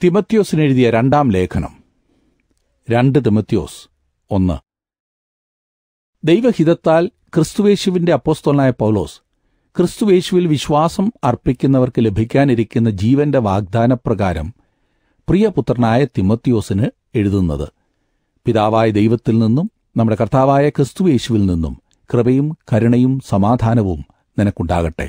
തിമത്യോസിന് എഴുതിയ രണ്ടാം ലേഖനം രണ്ട് തിമത്യോസ് ഒന്ന് ദൈവഹിതത്താൽ ക്രിസ്തുവേശുവിന്റെ അപ്പോസ്തലനായ പൗലോസ് ക്രിസ്തുവേശുവിൽ വിശ്വാസം അർപ്പിക്കുന്നവർക്ക് ലഭിക്കാനിരിക്കുന്ന ജീവന്റെ വാഗ്ദാനപ്രകാരം പ്രിയപുത്രനായ തിമത്യോസിന് എഴുതുന്നത് പിതാവായ ദൈവത്തിൽ നിന്നും നമ്മുടെ കർത്താവായ ക്രിസ്തുവേശുവിൽ നിന്നും കൃപയും കരുണയും സമാധാനവും നിനക്കുണ്ടാകട്ടെ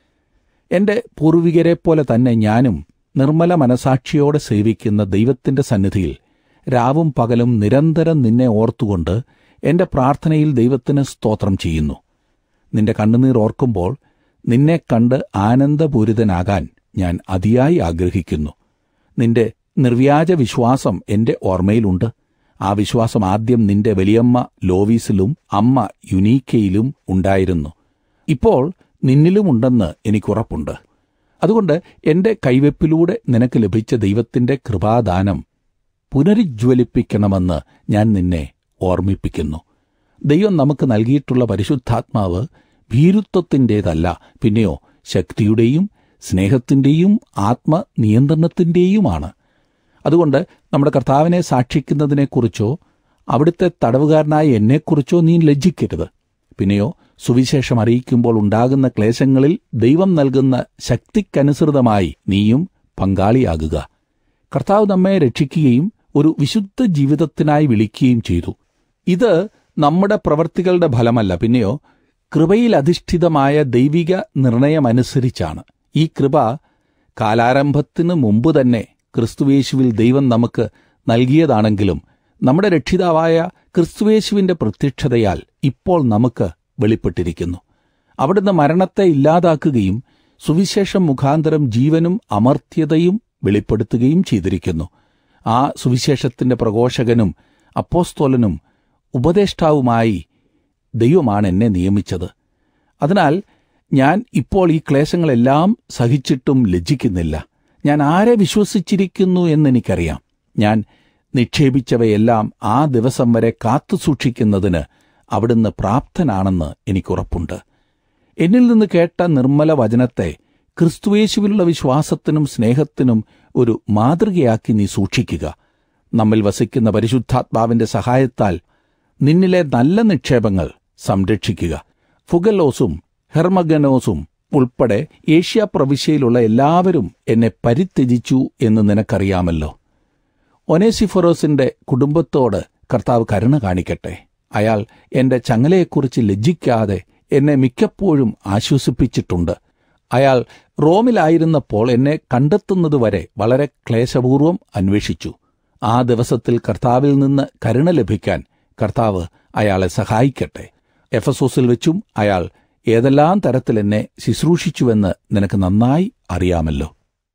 എന്റെ പൂർവികരെപ്പോലെ തന്നെ ഞാനും നിർമ്മല മനസാക്ഷിയോടെ സേവിക്കുന്ന ദൈവത്തിന്റെ സന്നിധിയിൽ രാവും പകലും നിരന്തരം നിന്നെ ഓർത്തുകൊണ്ട് എന്റെ പ്രാർത്ഥനയിൽ ദൈവത്തിന് സ്തോത്രം ചെയ്യുന്നു നിന്റെ കണ്ണുനീർ ഓർക്കുമ്പോൾ നിന്നെ കണ്ട് ആനന്ദപൂരിതനാകാൻ ഞാൻ അതിയായി ആഗ്രഹിക്കുന്നു നിന്റെ നിർവ്യാജ വിശ്വാസം എന്റെ ഓർമ്മയിലുണ്ട് ആ വിശ്വാസം ആദ്യം നിന്റെ വലിയമ്മ ലോവീസിലും അമ്മ യുനീക്കയിലും ഉണ്ടായിരുന്നു ഇപ്പോൾ നിന്നിലുമുണ്ടെന്ന് എനിക്കുറപ്പുണ്ട് അതുകൊണ്ട് എന്റെ കൈവെപ്പിലൂടെ നിനക്ക് ലഭിച്ച ദൈവത്തിന്റെ കൃപാദാനം പുനരുജ്വലിപ്പിക്കണമെന്ന് ഞാൻ നിന്നെ ഓർമ്മിപ്പിക്കുന്നു ദൈവം നമുക്ക് നൽകിയിട്ടുള്ള പരിശുദ്ധാത്മാവ് ഭീരുത്വത്തിൻ്റേതല്ല പിന്നെയോ ശക്തിയുടെയും സ്നേഹത്തിൻ്റെയും ആത്മനിയന്ത്രണത്തിൻ്റെയുമാണ് അതുകൊണ്ട് നമ്മുടെ കർത്താവിനെ സാക്ഷിക്കുന്നതിനെക്കുറിച്ചോ അവിടുത്തെ തടവുകാരനായ എന്നെക്കുറിച്ചോ നീ ലജ്ജിക്കരുത് പിന്നെയോ സുവിശേഷം അറിയിക്കുമ്പോൾ ഉണ്ടാകുന്ന ക്ലേശങ്ങളിൽ ദൈവം നൽകുന്ന ശക്തിക്കനുസൃതമായി നീയും പങ്കാളിയാകുക കർത്താവ് നമ്മെ രക്ഷിക്കുകയും ഒരു വിശുദ്ധ ജീവിതത്തിനായി വിളിക്കുകയും ചെയ്തു ഇത് നമ്മുടെ പ്രവൃത്തികളുടെ ഫലമല്ല പിന്നെയോ കൃപയിൽ അധിഷ്ഠിതമായ ദൈവിക നിർണയമനുസരിച്ചാണ് ഈ കൃപ കാലാരംഭത്തിന് മുമ്പ് തന്നെ ക്രിസ്തുവേശുവിൽ ദൈവം നമുക്ക് നൽകിയതാണെങ്കിലും നമ്മുടെ രക്ഷിതാവായ ക്രിസ്തുവേശുവിന്റെ പ്രത്യക്ഷതയാൽ ഇപ്പോൾ നമുക്ക് വെളിപ്പെട്ടിരിക്കുന്നു അവിടുന്ന് മരണത്തെ ഇല്ലാതാക്കുകയും സുവിശേഷം മുഖാന്തരം ജീവനും അമർത്യതയും വെളിപ്പെടുത്തുകയും ചെയ്തിരിക്കുന്നു ആ സുവിശേഷത്തിന്റെ പ്രഘോഷകനും അപ്പോസ്തോലനും ഉപദേഷ്ടാവുമായി ദൈവമാണ് എന്നെ നിയമിച്ചത് അതിനാൽ ഞാൻ ഇപ്പോൾ ഈ ക്ലേശങ്ങളെല്ലാം സഹിച്ചിട്ടും ലജ്ജിക്കുന്നില്ല ഞാൻ ആരെ വിശ്വസിച്ചിരിക്കുന്നു എന്നെനിക്കറിയാം ഞാൻ നിക്ഷേപിച്ചവയെല്ലാം ആ ദിവസം വരെ കാത്തുസൂക്ഷിക്കുന്നതിന് അവിടുന്ന് പ്രാപ്തനാണെന്ന് എനിക്കുറപ്പുണ്ട് എന്നിൽ നിന്ന് കേട്ട നിർമ്മല വചനത്തെ ക്രിസ്തുവേശുവിലുള്ള വിശ്വാസത്തിനും സ്നേഹത്തിനും ഒരു മാതൃകയാക്കി നീ സൂക്ഷിക്കുക നമ്മിൽ വസിക്കുന്ന പരിശുദ്ധാത്മാവിന്റെ സഹായത്താൽ നിന്നിലെ നല്ല നിക്ഷേപങ്ങൾ സംരക്ഷിക്കുക ഫുഗലോസും ഹെർമഗനോസും ഉൾപ്പെടെ ഏഷ്യ പ്രവിശ്യയിലുള്ള എല്ലാവരും എന്നെ പരിത്യജിച്ചു എന്ന് നിനക്കറിയാമല്ലോ ഒനേസിഫൊറോസിന്റെ കുടുംബത്തോട് കർത്താവ് കരുണ കാണിക്കട്ടെ അയാൾ എന്റെ ചങ്ങലയെക്കുറിച്ച് ലജ്ജിക്കാതെ എന്നെ മിക്കപ്പോഴും ആശ്വസിപ്പിച്ചിട്ടുണ്ട് അയാൾ റോമിലായിരുന്നപ്പോൾ എന്നെ കണ്ടെത്തുന്നതുവരെ വളരെ ക്ലേശപൂർവം അന്വേഷിച്ചു ആ ദിവസത്തിൽ കർത്താവിൽ നിന്ന് കരുണ ലഭിക്കാൻ കർത്താവ് അയാളെ സഹായിക്കട്ടെ എഫസോസിൽ വെച്ചും അയാൾ ഏതെല്ലാം തരത്തിൽ എന്നെ ശുശ്രൂഷിച്ചുവെന്ന് നിനക്ക് നന്നായി അറിയാമല്ലോ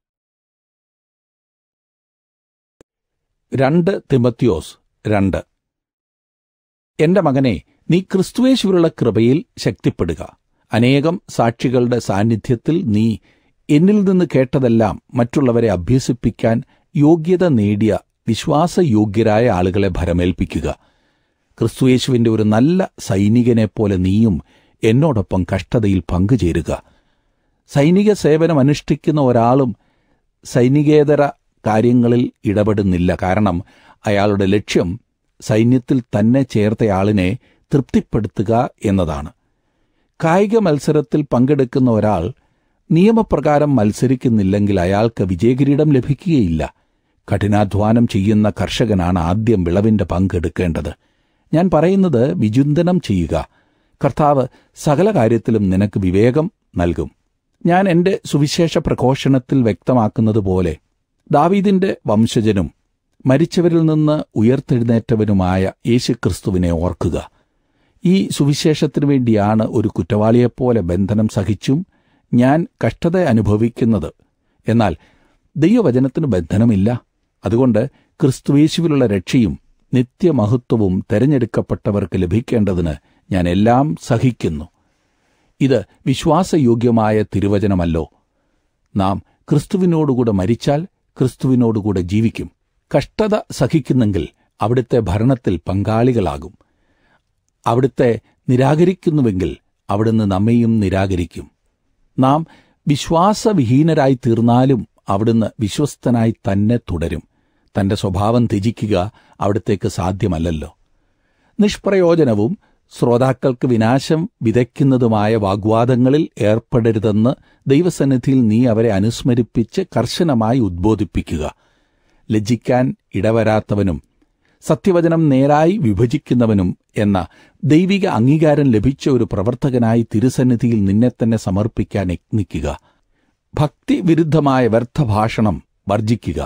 രണ്ട് തിമത്യോസ് രണ്ട് എന്റെ മകനെ നീ ക്രിസ്തുവേശുവിലുള്ള കൃപയിൽ ശക്തിപ്പെടുക അനേകം സാക്ഷികളുടെ സാന്നിധ്യത്തിൽ നീ എന്നിൽ നിന്ന് കേട്ടതെല്ലാം മറ്റുള്ളവരെ അഭ്യസിപ്പിക്കാൻ യോഗ്യത നേടിയ വിശ്വാസയോഗ്യരായ ആളുകളെ ഭരമേൽപ്പിക്കുക ക്രിസ്തുയേശുവിന്റെ ഒരു നല്ല സൈനികനെപ്പോലെ നീയും എന്നോടൊപ്പം കഷ്ടതയിൽ പങ്കുചേരുക സൈനിക സേവനം അനുഷ്ഠിക്കുന്ന ഒരാളും സൈനികേതര കാര്യങ്ങളിൽ ഇടപെടുന്നില്ല കാരണം അയാളുടെ ലക്ഷ്യം സൈന്യത്തിൽ തന്നെ ചേർത്തയാളിനെ തൃപ്തിപ്പെടുത്തുക എന്നതാണ് കായിക മത്സരത്തിൽ പങ്കെടുക്കുന്ന ഒരാൾ നിയമപ്രകാരം മത്സരിക്കുന്നില്ലെങ്കിൽ അയാൾക്ക് വിജയകിരീടം ലഭിക്കുകയില്ല കഠിനാധ്വാനം ചെയ്യുന്ന കർഷകനാണ് ആദ്യം വിളവിന്റെ പങ്കെടുക്കേണ്ടത് ഞാൻ പറയുന്നത് വിചിന്തനം ചെയ്യുക കർത്താവ് സകല കാര്യത്തിലും നിനക്ക് വിവേകം നൽകും ഞാൻ എന്റെ സുവിശേഷ പ്രഘോഷണത്തിൽ വ്യക്തമാക്കുന്നത് പോലെ ദാവീദിന്റെ വംശജനും മരിച്ചവരിൽ നിന്ന് ഉയർത്തെഴുന്നേറ്റവനുമായ യേശുക്രിസ്തുവിനെ ഓർക്കുക ഈ സുവിശേഷത്തിനു വേണ്ടിയാണ് ഒരു കുറ്റവാളിയെപ്പോലെ ബന്ധനം സഹിച്ചും ഞാൻ കഷ്ടത അനുഭവിക്കുന്നത് എന്നാൽ ദൈവവചനത്തിന് ബന്ധനമില്ല അതുകൊണ്ട് ക്രിസ്തുവേശുവിലുള്ള രക്ഷയും നിത്യമഹത്വവും തെരഞ്ഞെടുക്കപ്പെട്ടവർക്ക് ലഭിക്കേണ്ടതിന് ഞാൻ എല്ലാം സഹിക്കുന്നു ഇത് വിശ്വാസയോഗ്യമായ തിരുവചനമല്ലോ നാം ക്രിസ്തുവിനോടുകൂടെ മരിച്ചാൽ ക്രിസ്തുവിനോടുകൂടെ ജീവിക്കും കഷ്ടത സഹിക്കുന്നെങ്കിൽ അവിടുത്തെ ഭരണത്തിൽ പങ്കാളികളാകും അവിടുത്തെ നിരാകരിക്കുന്നുവെങ്കിൽ അവിടുന്ന് നമ്മെയും നിരാകരിക്കും നാം വിശ്വാസവിഹീനരായി തീർന്നാലും അവിടുന്ന് വിശ്വസ്തനായി തന്നെ തുടരും തന്റെ സ്വഭാവം ത്യജിക്കുക അവിടത്തേക്ക് സാധ്യമല്ലല്ലോ നിഷ്പ്രയോജനവും ശ്രോതാക്കൾക്ക് വിനാശം വിതയ്ക്കുന്നതുമായ വാഗ്വാദങ്ങളിൽ ഏർപ്പെടരുതെന്ന് ദൈവസന്നിധിയിൽ നീ അവരെ അനുസ്മരിപ്പിച്ച് കർശനമായി ഉദ്ബോധിപ്പിക്കുക ലജ്ജിക്കാൻ ഇടവരാത്തവനും സത്യവചനം നേരായി വിഭജിക്കുന്നവനും എന്ന ദൈവിക അംഗീകാരം ലഭിച്ച ഒരു പ്രവർത്തകനായി തിരുസന്നിധിയിൽ നിന്നെ തന്നെ സമർപ്പിക്കാൻ യത്നിക്കുക ഭക്തിവിരുദ്ധമായ വ്യർത്ഥഭാഷണം വർജിക്കുക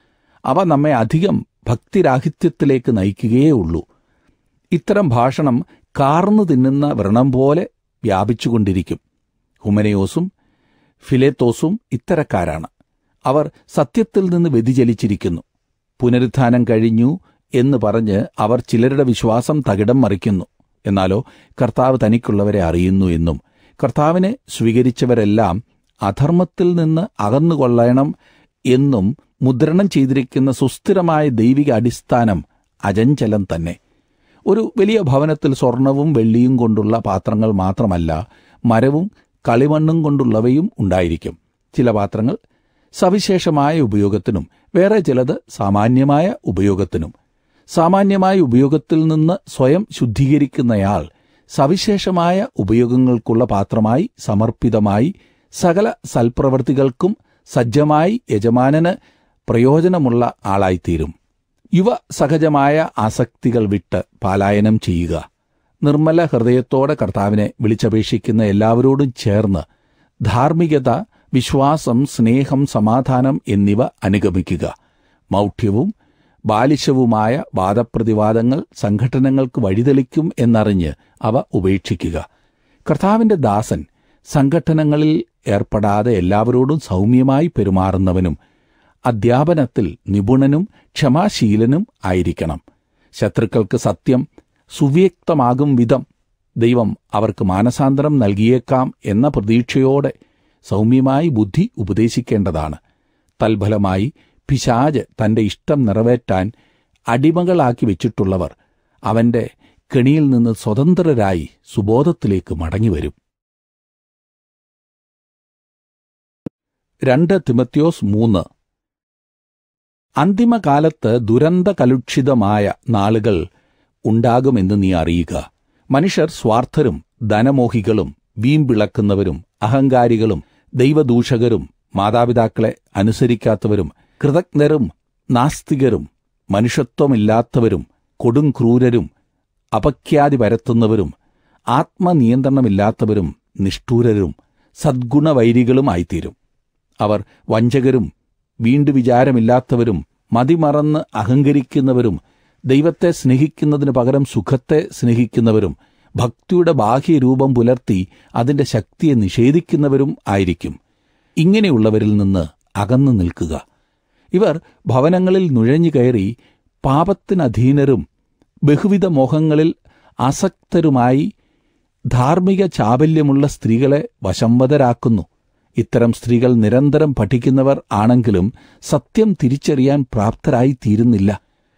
അവ നമ്മെ അധികം ഭക്തിരാഹിത്യത്തിലേക്ക് നയിക്കുകയേ ഉള്ളൂ ഇത്തരം ഭാഷണം കാർന്നു തിന്നുന്ന വ്രണം പോലെ വ്യാപിച്ചുകൊണ്ടിരിക്കും ഹുമനയോസും ഫിലേത്തോസും ഇത്തരക്കാരാണ് അവർ സത്യത്തിൽ നിന്ന് വ്യതിചലിച്ചിരിക്കുന്നു പുനരുത്ഥാനം കഴിഞ്ഞു എന്ന് പറഞ്ഞ് അവർ ചിലരുടെ വിശ്വാസം തകിടം മറിക്കുന്നു എന്നാലോ കർത്താവ് തനിക്കുള്ളവരെ അറിയുന്നു എന്നും കർത്താവിനെ സ്വീകരിച്ചവരെല്ലാം അധർമ്മത്തിൽ നിന്ന് അകന്നുകൊള്ളണം എന്നും മുദ്രണം ചെയ്തിരിക്കുന്ന സുസ്ഥിരമായ ദൈവിക അടിസ്ഥാനം അജഞ്ചലം തന്നെ ഒരു വലിയ ഭവനത്തിൽ സ്വർണവും വെള്ളിയും കൊണ്ടുള്ള പാത്രങ്ങൾ മാത്രമല്ല മരവും കളിമണ്ണും കൊണ്ടുള്ളവയും ഉണ്ടായിരിക്കും ചില പാത്രങ്ങൾ സവിശേഷമായ ഉപയോഗത്തിനും വേറെ ചിലത് സാമാന്യമായ ഉപയോഗത്തിനും സാമാന്യമായ ഉപയോഗത്തിൽ നിന്ന് സ്വയം ശുദ്ധീകരിക്കുന്നയാൾ സവിശേഷമായ ഉപയോഗങ്ങൾക്കുള്ള പാത്രമായി സമർപ്പിതമായി സകല സൽപ്രവൃത്തികൾക്കും സജ്ജമായി യജമാനന് പ്രയോജനമുള്ള ആളായിത്തീരും യുവ സഹജമായ ആസക്തികൾ വിട്ട് പാലായനം ചെയ്യുക നിർമ്മല ഹൃദയത്തോടെ കർത്താവിനെ വിളിച്ചപേക്ഷിക്കുന്ന എല്ലാവരോടും ചേർന്ന് ധാർമ്മികത വിശ്വാസം സ്നേഹം സമാധാനം എന്നിവ അനുഗമിക്കുക മൗഢ്യവും ബാലിശവുമായ വാദപ്രതിവാദങ്ങൾ സംഘടനകൾക്ക് വഴിതെളിക്കും എന്നറിഞ്ഞ് അവ ഉപേക്ഷിക്കുക കർത്താവിന്റെ ദാസൻ സംഘടനകളിൽ ഏർപ്പെടാതെ എല്ലാവരോടും സൗമ്യമായി പെരുമാറുന്നവനും അധ്യാപനത്തിൽ നിപുണനും ക്ഷമാശീലനും ആയിരിക്കണം ശത്രുക്കൾക്ക് സത്യം സുവ്യക്തമാകും വിധം ദൈവം അവർക്ക് മാനസാന്തരം നൽകിയേക്കാം എന്ന പ്രതീക്ഷയോടെ സൗമ്യമായി ബുദ്ധി ഉപദേശിക്കേണ്ടതാണ് തൽഫലമായി പിശാജ് തന്റെ ഇഷ്ടം നിറവേറ്റാൻ അടിമകളാക്കി വെച്ചിട്ടുള്ളവർ അവന്റെ കെണിയിൽ നിന്ന് സ്വതന്ത്രരായി സുബോധത്തിലേക്ക് മടങ്ങിവരും രണ്ട് തിമത്യോസ് മൂന്ന് അന്തിമകാലത്ത് ദുരന്ത കലുഷിതമായ നാളുകൾ ഉണ്ടാകുമെന്ന് നീ അറിയുക മനുഷ്യർ സ്വാർത്ഥരും ധനമോഹികളും വീമ്പിളക്കുന്നവരും അഹങ്കാരികളും ദൈവദൂഷകരും മാതാപിതാക്കളെ അനുസരിക്കാത്തവരും കൃതജ്ഞരും നാസ്തികരും മനുഷ്യത്വമില്ലാത്തവരും കൊടുംക്രൂരരും അപഖ്യാതി പരത്തുന്നവരും ആത്മനിയന്ത്രണമില്ലാത്തവരും നിഷ്ഠൂരരും സദ്ഗുണവൈരികളുമായിത്തീരും അവർ വഞ്ചകരും വീണ്ടു വിചാരമില്ലാത്തവരും മതിമറന്ന് അഹങ്കരിക്കുന്നവരും ദൈവത്തെ സ്നേഹിക്കുന്നതിന് പകരം സുഖത്തെ സ്നേഹിക്കുന്നവരും ഭക്തിയുടെ ബാഹ്യരൂപം പുലർത്തി അതിന്റെ ശക്തിയെ നിഷേധിക്കുന്നവരും ആയിരിക്കും ഇങ്ങനെയുള്ളവരിൽ നിന്ന് അകന്നു നിൽക്കുക ഇവർ ഭവനങ്ങളിൽ നുഴഞ്ഞു കയറി പാപത്തിനധീനരും ബഹുവിധ മോഹങ്ങളിൽ ആസക്തരുമായി ധാർമ്മിക ചാബല്യമുള്ള സ്ത്രീകളെ വശംവദരാക്കുന്നു ഇത്തരം സ്ത്രീകൾ നിരന്തരം പഠിക്കുന്നവർ ആണെങ്കിലും സത്യം തിരിച്ചറിയാൻ പ്രാപ്തരായി തീരുന്നില്ല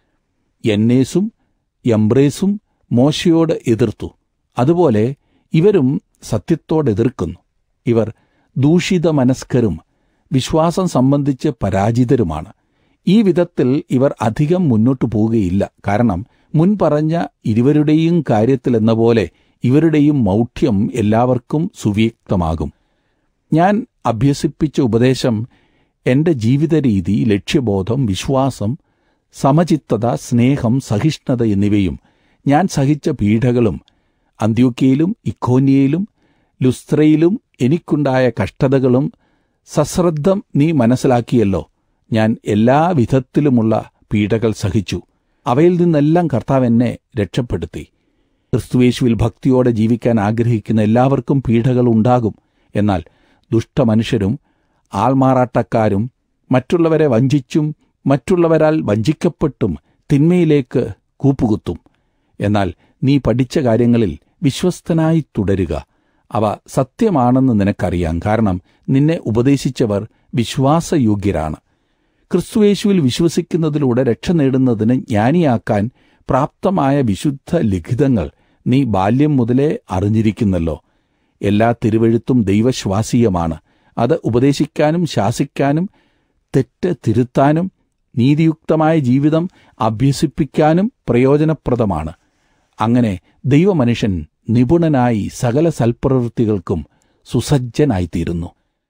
എന്നേസും യംബ്രേസും മോശയോട് എതിർത്തു അതുപോലെ ഇവരും സത്യത്തോട് എതിർക്കുന്നു ഇവർ ദൂഷിത മനസ്കരും വിശ്വാസം സംബന്ധിച്ച് പരാജിതരുമാണ് ഈ വിധത്തിൽ ഇവർ അധികം മുന്നോട്ടു പോവുകയില്ല കാരണം മുൻ പറഞ്ഞ ഇരുവരുടെയും കാര്യത്തിൽ എന്ന പോലെ ഇവരുടെയും മൗഢ്യം എല്ലാവർക്കും സുവ്യക്തമാകും ഞാൻ അഭ്യസിപ്പിച്ച ഉപദേശം എന്റെ ജീവിത രീതി ലക്ഷ്യബോധം വിശ്വാസം സമചിത്തത സ്നേഹം സഹിഷ്ണുത എന്നിവയും ഞാൻ സഹിച്ച പീഡകളും അന്ത്യോക്യയിലും ഇക്കോന്യയിലും ലുസ്ത്രയിലും എനിക്കുണ്ടായ കഷ്ടതകളും സശ്രദ്ധം നീ മനസ്സിലാക്കിയല്ലോ ഞാൻ എല്ലാ വിധത്തിലുമുള്ള പീഡകൾ സഹിച്ചു അവയിൽ നിന്നെല്ലാം കർത്താവ് എന്നെ രക്ഷപ്പെടുത്തി ക്രിസ്തുവേശുവിൽ ഭക്തിയോടെ ജീവിക്കാൻ ആഗ്രഹിക്കുന്ന എല്ലാവർക്കും പീഡകൾ ഉണ്ടാകും എന്നാൽ ദുഷ്ടമനുഷ്യരും ആൾമാറാട്ടക്കാരും മറ്റുള്ളവരെ വഞ്ചിച്ചും മറ്റുള്ളവരാൽ വഞ്ചിക്കപ്പെട്ടും തിന്മയിലേക്ക് കൂപ്പുകുത്തും എന്നാൽ നീ പഠിച്ച കാര്യങ്ങളിൽ വിശ്വസ്തനായി തുടരുക അവ സത്യമാണെന്ന് നിനക്കറിയാം കാരണം നിന്നെ ഉപദേശിച്ചവർ വിശ്വാസയോഗ്യരാണ് ക്രിസ്തുയേശുവിൽ വിശ്വസിക്കുന്നതിലൂടെ രക്ഷ നേടുന്നതിന് ജ്ഞാനിയാക്കാൻ പ്രാപ്തമായ വിശുദ്ധ ലിഖിതങ്ങൾ നീ ബാല്യം മുതലേ അറിഞ്ഞിരിക്കുന്നല്ലോ എല്ലാ തിരുവഴുത്തും ദൈവശ്വാസീയമാണ് അത് ഉപദേശിക്കാനും ശാസിക്കാനും തെറ്റ് തിരുത്താനും നീതിയുക്തമായ ജീവിതം അഭ്യസിപ്പിക്കാനും പ്രയോജനപ്രദമാണ് അങ്ങനെ ദൈവമനുഷ്യൻ നിപുണനായി സകല സൽപ്രവൃത്തികൾക്കും സുസജ്ജനായിത്തീരുന്നു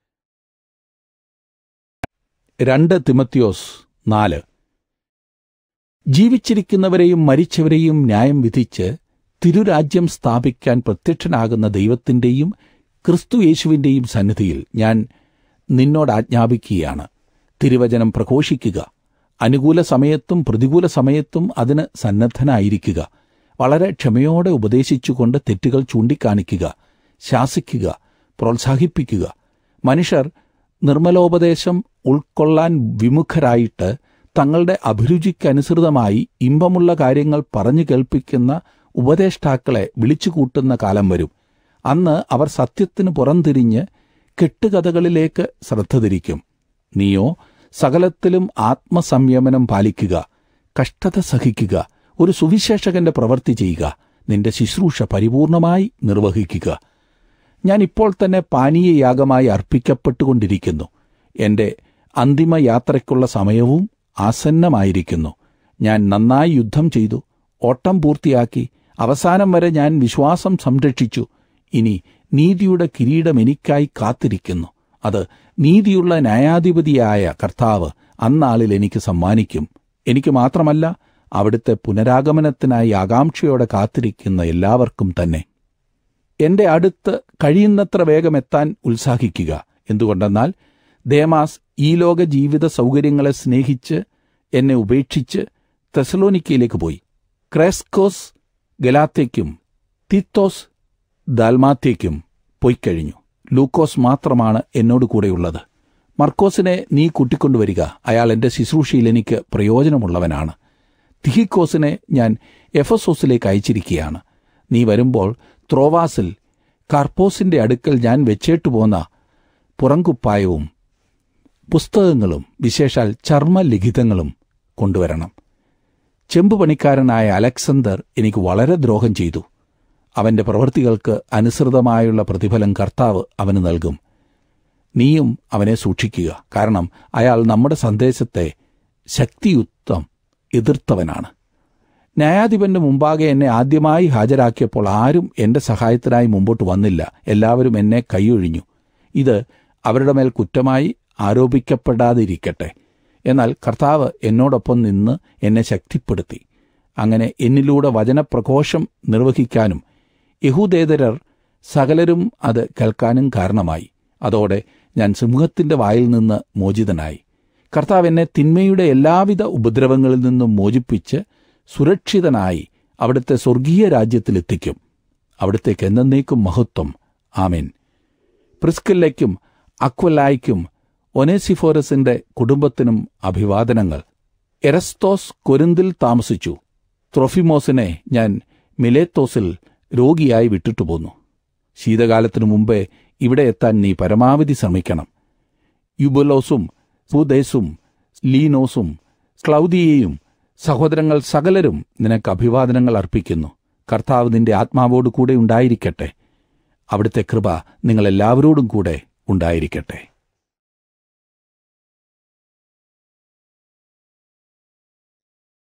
രണ്ട് തിമത്യോസ് നാല് ജീവിച്ചിരിക്കുന്നവരെയും മരിച്ചവരെയും ന്യായം വിധിച്ച് തിരുരാജ്യം സ്ഥാപിക്കാൻ പ്രത്യക്ഷനാകുന്ന ദൈവത്തിന്റെയും ക്രിസ്തു യേശുവിന്റെയും സന്നിധിയിൽ ഞാൻ നിന്നോട് ആജ്ഞാപിക്കുകയാണ് തിരുവചനം പ്രഘോഷിക്കുക അനുകൂല സമയത്തും പ്രതികൂല സമയത്തും അതിന് സന്നദ്ധനായിരിക്കുക വളരെ ക്ഷമയോടെ ഉപദേശിച്ചുകൊണ്ട് തെറ്റുകൾ ചൂണ്ടിക്കാണിക്കുക ശാസിക്കുക പ്രോത്സാഹിപ്പിക്കുക മനുഷ്യർ നിർമ്മലോപദേശം ഉൾക്കൊള്ളാൻ വിമുഖരായിട്ട് തങ്ങളുടെ അഭിരുചിക്കനുസൃതമായി ഇമ്പമുള്ള കാര്യങ്ങൾ പറഞ്ഞു കേൾപ്പിക്കുന്ന ഉപദേഷ്ടാക്കളെ വിളിച്ചുകൂട്ടുന്ന കാലം വരും അന്ന് അവർ സത്യത്തിന് പുറംതിരിഞ്ഞ് കെട്ടുകഥകളിലേക്ക് ശ്രദ്ധ തിരിക്കും നീയോ സകലത്തിലും ആത്മസംയമനം പാലിക്കുക കഷ്ടത സഹിക്കുക ഒരു സുവിശേഷകന്റെ പ്രവൃത്തി ചെയ്യുക നിന്റെ ശുശ്രൂഷ പരിപൂർണമായി നിർവഹിക്കുക ഞാൻ ഇപ്പോൾ തന്നെ പാനീയയാഗമായി അർപ്പിക്കപ്പെട്ടുകൊണ്ടിരിക്കുന്നു എന്റെ അന്തിമ യാത്രയ്ക്കുള്ള സമയവും ആസന്നമായിരിക്കുന്നു ഞാൻ നന്നായി യുദ്ധം ചെയ്തു ഓട്ടം പൂർത്തിയാക്കി അവസാനം വരെ ഞാൻ വിശ്വാസം സംരക്ഷിച്ചു ഇനി നീതിയുടെ കിരീടം എനിക്കായി കാത്തിരിക്കുന്നു അത് നീതിയുള്ള ന്യായാധിപതിയായ കർത്താവ് അന്നാളിൽ എനിക്ക് സമ്മാനിക്കും എനിക്ക് മാത്രമല്ല അവിടുത്തെ പുനരാഗമനത്തിനായി ആകാംക്ഷയോടെ കാത്തിരിക്കുന്ന എല്ലാവർക്കും തന്നെ എന്റെ അടുത്ത് കഴിയുന്നത്ര വേഗം എത്താൻ ഉത്സാഹിക്കുക എന്തുകൊണ്ടെന്നാൽ ദേമാസ് ഈ ലോക ജീവിത സൗകര്യങ്ങളെ സ്നേഹിച്ച് എന്നെ ഉപേക്ഷിച്ച് തെസലോനിക്കയിലേക്ക് പോയി ക്രേസ്കോസ് ഗലാത്തേക്കും തീത്തോസ് ദാൽമാത്തേക്കും പൊയ്ക്കഴിഞ്ഞു ലൂക്കോസ് മാത്രമാണ് എന്നോട് കൂടെയുള്ളത് മർക്കോസിനെ നീ കൂട്ടിക്കൊണ്ടുവരിക അയാൾ എന്റെ ശുശ്രൂഷയിൽ എനിക്ക് പ്രയോജനമുള്ളവനാണ് തിഹിക്കോസിനെ ഞാൻ എഫസോസിലേക്ക് അയച്ചിരിക്കുകയാണ് നീ വരുമ്പോൾ ത്രോവാസിൽ കാർപ്പോസിന്റെ അടുക്കൽ ഞാൻ വെച്ചേട്ടു പോന്ന പുറങ്കുപ്പായവും പുസ്തകങ്ങളും വിശേഷാൽ ചർമ്മലിഖിതങ്ങളും കൊണ്ടുവരണം ചെമ്പുപണിക്കാരനായ അലക്സണ്ടർ എനിക്ക് വളരെ ദ്രോഹം ചെയ്തു അവന്റെ പ്രവൃത്തികൾക്ക് അനുസൃതമായുള്ള പ്രതിഫലം കർത്താവ് അവന് നൽകും നീയും അവനെ സൂക്ഷിക്കുക കാരണം അയാൾ നമ്മുടെ സന്ദേശത്തെ ശക്തിയുക്തം എതിർത്തവനാണ് ന്യായാധിപന്റെ മുമ്പാകെ എന്നെ ആദ്യമായി ഹാജരാക്കിയപ്പോൾ ആരും എന്റെ സഹായത്തിനായി മുമ്പോട്ട് വന്നില്ല എല്ലാവരും എന്നെ കൈയൊഴിഞ്ഞു ഇത് അവരുടെ മേൽ കുറ്റമായി ആരോപിക്കപ്പെടാതിരിക്കട്ടെ എന്നാൽ കർത്താവ് എന്നോടൊപ്പം നിന്ന് എന്നെ ശക്തിപ്പെടുത്തി അങ്ങനെ എന്നിലൂടെ വചനപ്രഘോഷം നിർവഹിക്കാനും യഹൂദേതരർ സകലരും അത് കേൾക്കാനും കാരണമായി അതോടെ ഞാൻ സിംഹത്തിന്റെ വായിൽ നിന്ന് മോചിതനായി കർത്താവ് എന്നെ തിന്മയുടെ എല്ലാവിധ ഉപദ്രവങ്ങളിൽ നിന്നും മോചിപ്പിച്ച് സുരക്ഷിതനായി അവിടുത്തെ സ്വർഗീയ രാജ്യത്തിലെത്തിക്കും അവിടുത്തേക്ക് എന്നേക്കും മഹത്വം ആമേൻ പ്രിസ്കില്ലയ്ക്കും അക്വലായ്ക്കും ഒനേസിഫോറസിന്റെ കുടുംബത്തിനും അഭിവാദനങ്ങൾ എരസ്തോസ് കൊരിന്തിൽ താമസിച്ചു ത്രൊഫിമോസിനെ ഞാൻ മിലേത്തോസിൽ രോഗിയായി വിട്ടിട്ടു പോന്നു ശീതകാലത്തിനു മുമ്പേ ഇവിടെ എത്താൻ നീ പരമാവധി ശ്രമിക്കണം യുബലോസും സുദേസും ലീനോസും ക്ലൗദിയയും സഹോദരങ്ങൾ സകലരും നിനക്ക് അഭിവാദനങ്ങൾ അർപ്പിക്കുന്നു കർത്താവ് നിന്റെ ആത്മാവോട് കൂടെ ഉണ്ടായിരിക്കട്ടെ അവിടുത്തെ കൃപ നിങ്ങളെല്ലാവരോടും കൂടെ ഉണ്ടായിരിക്കട്ടെ